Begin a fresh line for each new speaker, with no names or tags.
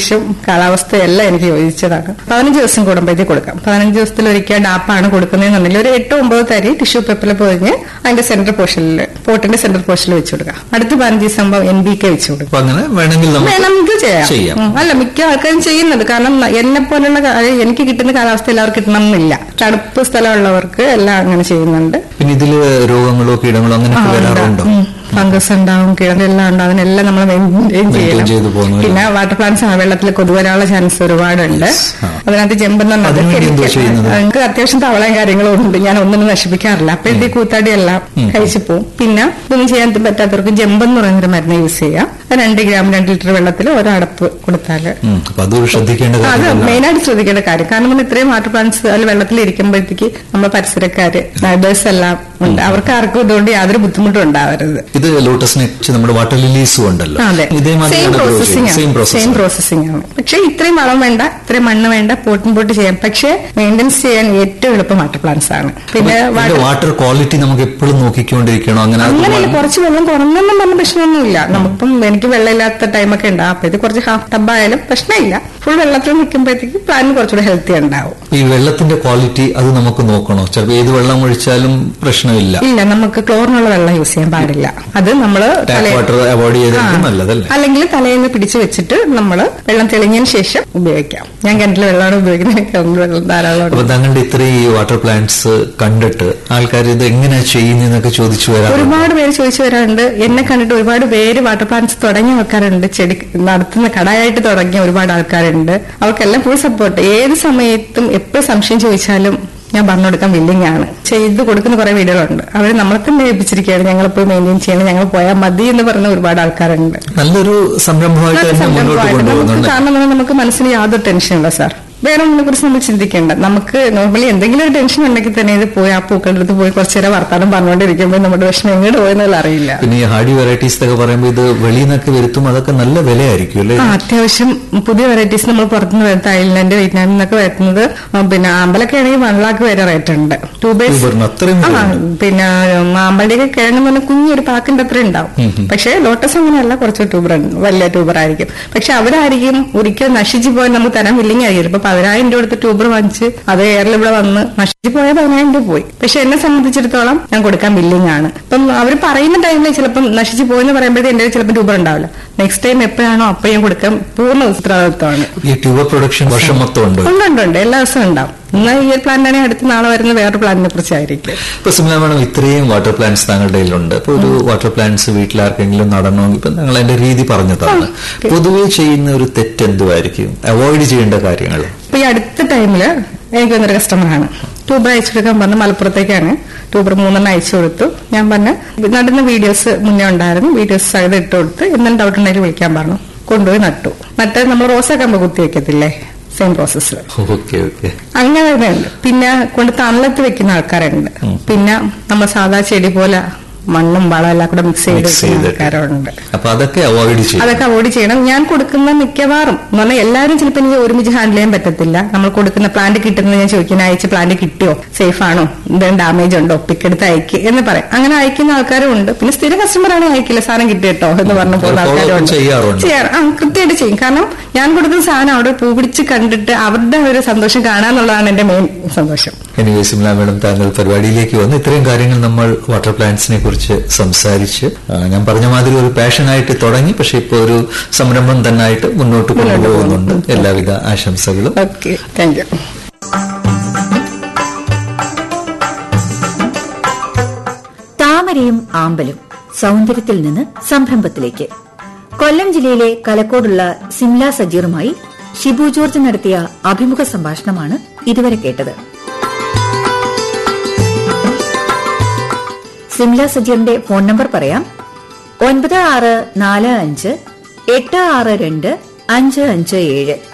അന്തരീക്ഷം കാലാവസ്ഥയെല്ലാം എനിക്ക് യോജിച്ചതാണ് പതിനഞ്ച് ദിവസം കൂടുമ്പോഴത്തേക്ക് കൊടുക്കാം പതിനഞ്ച് ദിവസത്തിൽ ഒരിക്കൽ ഡാപ്പാണ് കൊടുക്കുന്നതെന്നുണ്ടെങ്കിൽ ഒരു എട്ടോ ഒമ്പതോ തരി ടിഷ്യൂ പേപ്പറിൽ പൊതിഞ്ഞ് അതിന്റെ സെന്റർ പോർഷനിൽ പോട്ടിന്റെ സെന്റർ പോർഷനിൽ വെച്ച് കൊടുക്കാം അടുത്ത പതിനഞ്ച് ദിവസം ആകുമ്പോൾ എൻ ബി കെ വെച്ച് കൊടുക്കാം
അപ്പൊ അങ്ങനെ വേണമെങ്കിൽ നമുക്ക്
വേണമെങ്കിൽ ചെയ്യാം
ചെയ്യാം.
ഉം. അല്ല മിക്ക ആൾക്കാരും ചെയ്യുന്നത് കാരണം എന്നെ പോലുള്ള കാ- എനിക്ക് കിട്ടുന്ന കാലാവസ്ഥ എല്ലാവർക്കും കിട്ടണം എന്നില്ല തണുപ്പ് സ്ഥലമുള്ളവർക്ക് എല്ലാം അങ്ങനെ ചെയ്യുന്നുണ്ട്
പിന്നെ ഇതില് രോഗങ്ങളോ കീടങ്ങളോ അങ്ങനെയൊക്കെ വരാറുണ്ടോ
ഫംഗസ് ഉണ്ടാവും കിഴങ്ങെല്ലാം ഉണ്ടാവും അതിനെല്ലാം നമ്മൾ മെയിൻറ്റെയിൻ ചെയ്യണം
ചെയ്ത് പോകുന്നു, അല്ലേ?
പിന്നെ വാട്ടർ പ്ലാന്റ്സ് ആണ് വെള്ളത്തിൽ കൊതുവരാനുള്ള ചാൻസ് ഒരുപാടുണ്ട്
ആ.
അതിനകത്ത് ചെമ്പെന്നുള്ളത്
അതിനുവേണ്ടി എന്തോ ചെയ്യുന്നത്?
എനിക്ക് അത്യാവശ്യം തവളയും കാര്യങ്ങളും ഉണ്ട് ഞാൻ ഒന്നും നശിപ്പിക്കാറില്ല അപ്പോഴത്തേക്ക് കൂത്താടി എല്ലാം കഴിച്ചു പോകും പിന്നെ ഇതൊന്നും ചെയ്യാൻ പറ്റാത്തവർക്ക് ജമ്പെന്ന് പറയുന്നൊരു മരുന്ന് യൂസ് ചെയ്യാം അത് രണ്ട് ഗ്രാം രണ്ട് ലിറ്റർ വെള്ളത്തിൽ ഒരടപ്പ് കൊടുത്താൽ
ഉം. അപ്പൊ അതൊരു ശ്രദ്ധിക്കേണ്ട
അത്
കാര്യമല്ല
മെയിനായിട്ട് ശ്രദ്ധിക്കേണ്ട കാര്യം കാരണം നമ്മൾ ഇത്രയും വാട്ടർ പ്ലാന്റ്സ് അതിൽ വെള്ളത്തിൽ ഇരിക്കുമ്പോഴത്തേക്ക് നമ്മുടെ പരിസരക്കാര് നൈബേഴ്സ് എല്ലാം ഉണ്ട് അവർക്ക് ആർക്കും ഇതുകൊണ്ട് യാതൊരു ബുദ്ധിമുട്ടും ഉണ്ടാവരുത്
ഇത് ലോട്ടസിനെ കുറിച്ച് നമ്മുടെ വാട്ടർ ലിലീസും ഉണ്ടല്ലോ
അതെ സെയിം
ഇതേമാതിരിയാണ്
പ്രോസസ്സിംഗ്
സെയിം
ആണ്
പ്രോസസ്
സെയിം പ്രോസസ്സിംഗ് ആണ് പക്ഷെ ഇത്രയും വളം വേണ്ട ഇത്രയും മണ്ണ് വേണ്ട പോട്ടും പോട്ട് ചെയ്യാം പക്ഷെ മെയിൻ്റെനൻസ് ചെയ്യാൻ ഏറ്റവും എളുപ്പം വാട്ടർ പ്ലാന്റ്സ് ആണ് പിന്നെ വാട്ടർ
വാട്ടർ ക്വാളിറ്റി നമുക്ക് എപ്പോഴും നോക്കിക്കൊണ്ടിരിക്കണം അങ്ങനെ അത്
അങ്ങനെയല്ല
വ-
കുറച്ച് വെള്ളം കുറഞ്ഞൊന്നും പറഞ്ഞ പ്രശ്നമൊന്നുമില്ല നമുക്കിപ്പം എനിക്ക് വെള്ളമില്ലാത്ത ടൈമൊക്കെ ഉണ്ടാവും അപ്പൊ ഇത് കുറച്ച് ഹാഫ് ടബായാലും പ്രശ്നമില്ല ഫുൾ വെള്ളത്തിൽ നിൽക്കുമ്പോഴത്തേക്ക് പ്ലാന്റ് കുറച്ചുകൂടെ ഹെൽത്തി ഉണ്ടാവും
ഈ വെള്ളത്തിന്റെ ക്വാളിറ്റി അത് നമുക്ക് നോക്കണോ ചിലപ്പോൾ ഏത് വെള്ളം ഒഴിച്ചാലും പ്രശ്നമില്ല
ഇല്ല നമുക്ക് ക്ലോറിനുള്ള വെള്ളം യൂസ് ചെയ്യാൻ പാടില്ല അത് നമ്മള്
ടാപ്പ്
തലേ-
വാട്ടർ അവോയ്ഡ് ചെയ്തായിരിക്കും
ആ.
നല്ലതല്ലേ
അല്ലെങ്കിൽ തലേന്ന് പിടിച്ചു വെച്ചിട്ട് നമ്മൾ വെള്ളം തെളിഞ്ഞതിന് ശേഷം ഉപയോഗിക്കാം ഞാൻ കിണറ്റിലെ വെള്ളമാണ് ഉപയോഗിക്കുന്നത് എനിക്ക് അതുകൊണ്ട് വെള്ളം ധാരാളം
അപ്പൊ താങ്കളുടെ ഇത്രയും ഈ വാട്ടർ പ്ലാന്റ്സ് കണ്ടിട്ട് ആൾക്കാർ ഇത് എങ്ങനെയാ ചെയ്യുന്നതെന്നൊക്കെ ചോദിച്ചു വരാറുണ്ട്
ഒരുപാട് പേര് ചോദിച്ചു വരാറുണ്ട് എന്നെ കണ്ടിട്ട് ഒരുപാട് പേര് വാട്ടർ പ്ലാന്റ്സ് തുടങ്ങിയ ആൾക്കാരുണ്ട് ചെടി നടത്തുന്ന കടയായിട്ട് തുടങ്ങിയ ഒരുപാട് ആൾക്കാരുണ്ട് അവർക്കെല്ലാം ഫുൾ സപ്പോർട്ട് ഏത് സമയത്തും എപ്പോഴും സംശയം ചോദിച്ചാലും ഞാൻ പറഞ്ഞു കൊടുക്കാൻ വില്ലിങ് ആണ് ചെയ്ത് കൊടുക്കുന്ന കുറെ വീടുകളുണ്ട് അവർ നമ്മളെ തന്നെ ഏൽപ്പിച്ചിരിക്കുകയാണ് ഞങ്ങൾ പോയി മെയിൻറ്റെയിൻ ചെയ്യണം ഞങ്ങൾ പോയാൽ മതി എന്ന് പറയുന്ന ഒരുപാട് ആൾക്കാരുണ്ട്
നല്ലൊരു സംരംഭമായിട്ട്
നല്ല
തന്നെ മുന്നോട്ട്
സംരംഭമായിട്ട് നമുക്ക്
കൊണ്ടുപോകുന്നുണ്ട്
കാരണം എന്ന് പറഞ്ഞാൽ നമുക്ക് മനസ്സിന് യാതൊരു ടെൻഷനില്ല സാർ വേറെ ഒന്നിനെ കുറിച്ച് നമ്മൾ ചിന്തിക്കേണ്ട നമുക്ക് നോർമലി എന്തെങ്കിലും ഒരു ടെൻഷൻ ഉണ്ടെങ്കിൽ തന്നെ ഇത് പോയി ആ പൂക്കളുടെ അടുത്ത് പോയി കുറച്ചു നേരം വർത്താനം പറഞ്ഞുകൊണ്ടിരിക്കുമ്പോൾ നമ്മുടെ വിഷമം എങ്ങോട്ട് പോയെന്നുള്ള അറിയില്ല
പിന്നെ ഈ ഹാർഡി വെറൈറ്റീസ് ഒക്കെ പറയുമ്പോൾ ഇത് വെളിയിൽ നിന്നൊക്കെ വരുത്തും അതൊക്കെ നല്ല വിലയായിരിക്കും അല്ലേ
ആ അത്യാവശ്യം പുതിയ വെറൈറ്റീസ് നമ്മൾ പുറത്തുനിന്ന് വരുന്ന തായ്ലൻഡ് വിയറ്റ്നാമിൽ നിന്നൊക്കെ വരുന്നത് ആ, പിന്നെ ആമ്പലൊക്കെ ആണെങ്കിൽ വൺ ലാക്ക് വരെ റേറ്റ് ഉണ്ട് ടൂ ബേസ്
ട്യൂബറിന് അത്രയും
ആ
വിലയുണ്ട്.
പിന്നെ മാമ്പഴയൊക്കെ കിഴങ്ങ് പറഞ്ഞ കുഞ്ഞൊരു പാക്കിന്റെ അത്ര ഉണ്ടാവും പക്ഷേ ലോട്ടസ് അങ്ങനെയല്ല കുറച്ച് ട്യൂബർ വലിയ ട്യൂബർ ആയിരിക്കും പക്ഷെ അവരായിരിക്കും ഒരിക്കലും നശിച്ചു പോയാൽ നമുക്ക് തരാൻ വില്ലിങ് ആയിരിക്കും ഇപ്പൊ പതിനായിരം രൂപ എടുത്ത് ട്യൂബർ വാങ്ങിച്ച് അത് എയറിൽ ഇവിടെ വന്ന് നശിച്ചു പോയാൽ പതിനായിരം രൂപ പോയി പക്ഷെ എന്നെ സംബന്ധിച്ചിടത്തോളം ഞാൻ കൊടുക്കാൻ വില്ലിങ് ആണ് ഇപ്പം അവർ പറയുന്ന ടൈമിൽ ചിലപ്പം നശിച്ചു പോയെന്ന് പറയുമ്പോഴേ എന്റെ ചിലപ്പോൾ ട്യൂബർ ഉണ്ടാവില്ല നെക്സ്റ്റ് ടൈം എപ്പോഴാണോ അപ്പോഴും കൊടുക്കാൻ പൂർണ്ണ ഉത്തരവാദിത്വമാണ്
ഈ ട്യൂബർ പ്രൊഡക്ഷൻ വർഷം മൊത്തം ഉണ്ട്
ഉണ്ട് ഉണ്ട് ഉണ്ട് എല്ലാ ദിവസവും ഉണ്ടാവും എന്നാൽ ഈ ഒരു പ്ലാന്റാണെങ്കിൽ അടുത്ത നാളെ വരുന്ന വേറൊരു പ്ലാന്റിനെ കുറിച്ചായിരിക്കും
ഇപ്പൊ സിംല മാഡം ഇത്രയും വാട്ടർ പ്ലാന്റ്സ് താങ്കളുടെ കയ്യിലുണ്ട് ഇപ്പൊ ഒരു വാട്ടർ പ്ലാന്റ്സ് വീട്ടിൽ ആർക്കെങ്കിലും നടണമെങ്കിൽ ഇപ്പൊ നിങ്ങൾ അതിന്റെ രീതി പറഞ്ഞതാണ് പൊതുവെ ചെയ്യുന്ന ഒരു തെറ്റ് എന്തുമായിരിക്കും അവോയ്ഡ് ചെയ്യേണ്ട കാര്യങ്ങൾ
ഇപ്പൊ ഈ അടുത്ത ടൈമില് എനിക്ക് വന്നൊരു കസ്റ്റമറാണ് ട്യൂബർ അയച്ചു കൊടുക്കാൻ പറഞ്ഞു മലപ്പുറത്തേക്കാണ് ട്യൂബർ മൂന്നെണ്ണം അയച്ചു കൊടുത്തു ഞാൻ പറഞ്ഞു നടുന്ന വീഡിയോസ് മുന്നേ ഉണ്ടായിരുന്നു വീഡിയോസ് സൈഡ് ഇട്ട് കൊടുത്ത് എന്തെങ്കിലും ഡൗട്ട് ഉണ്ടെങ്കിൽ വിളിക്കാൻ പറഞ്ഞു കൊണ്ടുപോയി നട്ടു നട്ട് നമ്മൾ റോസാക്കമ്പ് കുത്തി വെക്കത്തില്ലേ സെയിം പ്രോസസ്സ്
ഓക്കെ ഓക്കെ
അങ്ങനെ ഉണ്ട് പിന്നെ കൊണ്ട് തണലത്ത് വെക്കുന്ന ആൾക്കാരുണ്ട് പിന്നെ നമ്മൾ സാധാ ചെടി പോലെ മണ്ണും വളം എല്ലാം കൂടെ മിക്സ് ചെയ്ത്
മിക്സ്
വെക്കുന്ന
ചെയ്തിട്ട്
ആൾക്കാരുണ്ട്
അപ്പൊ അതൊക്കെ അവോയ്ഡ് ചെയ്യും
അതൊക്കെ അവോയ്ഡ് ചെയ്യണം ഞാൻ കൊടുക്കുന്ന മിക്കവാറും എന്ന് പറഞ്ഞാൽ എല്ലാവരും ചിലപ്പോൾ എനിക്ക് ഒരുമിച്ച് ഹാൻഡിൽ ചെയ്യാൻ പറ്റത്തില്ല നമ്മൾ കൊടുക്കുന്ന പ്ലാന്റ് കിട്ടുന്നത് ഞാൻ ചോദിക്കുന്ന അയച്ച് പ്ലാന്റ് കിട്ടിയോ സേഫ് ആണോ എന്തെങ്കിലും ഡാമേജ് ഉണ്ടോ പിക്കെടുത്ത് അയക്ക് എന്ന് പറയാം അങ്ങനെ അയക്കുന്ന ആൾക്കാരും ഉണ്ട് പിന്നെ സ്ഥിര കസ്റ്റമർ ആണ് അയക്കില്ല സാധനം കിട്ടിയിട്ടോ എന്ന് പറഞ്ഞു പോകുന്ന
follow up
ആൾക്കാരും ഉണ്ട്
ചെയ്യാറുണ്ട്.
ചെയ്യാറ് ആ കൃത്യമായിട്ട് ചെയ്യും കാരണം ഞാൻ കൊടുക്കുന്ന സാധനം അവിടെ പൂ പിടിച്ച് കണ്ടിട്ട് അവരുടെ ഒരു സന്തോഷം കാണാന്നുള്ളതാണ് എന്റെ മെയിൻ സന്തോഷം
എനിവേ സിംല മാഡം താങ്കൾ പരിപാടിയിലേക്ക് വന്ന് ഇത്രയും കാര്യങ്ങൾ നമ്മൾ വാട്ടർ പ്ലാന്റ്സിനെ കുറിച്ച് സംസാരിച്ച് ആ, ഞാൻ പറഞ്ഞ മാതിരി ഒരു പാഷനായിട്ട് തുടങ്ങി പക്ഷെ ഇപ്പോൾ ഒരു സംരംഭം തന്നെ ആയിട്ട് മുന്നോട്ട് കൊണ്ടുപോകുന്നുണ്ട് എല്ലാവിധ ആശംസകളും
ഓക്കെ താങ്ക് യു
താമരയും ആമ്പലും സൗന്ദര്യത്തിൽ നിന്ന് സംരംഭത്തിലേക്ക് കൊല്ലം ജില്ലയിലെ കലക്കോടുള്ള സിംല സജീറുമായി ഷിബു ജോർജ് നടത്തിയ അഭിമുഖ സംഭാഷണമാണ് ഇതുവരെ കേട്ടത് സിംല സജീറിന്റെ ഫോൺ നമ്പർ പറയാം ഒൻപത് ആറ് നാല് അഞ്ച് എട്ട് ആറ് രണ്ട് അഞ്ച് അഞ്ച് ഏഴ്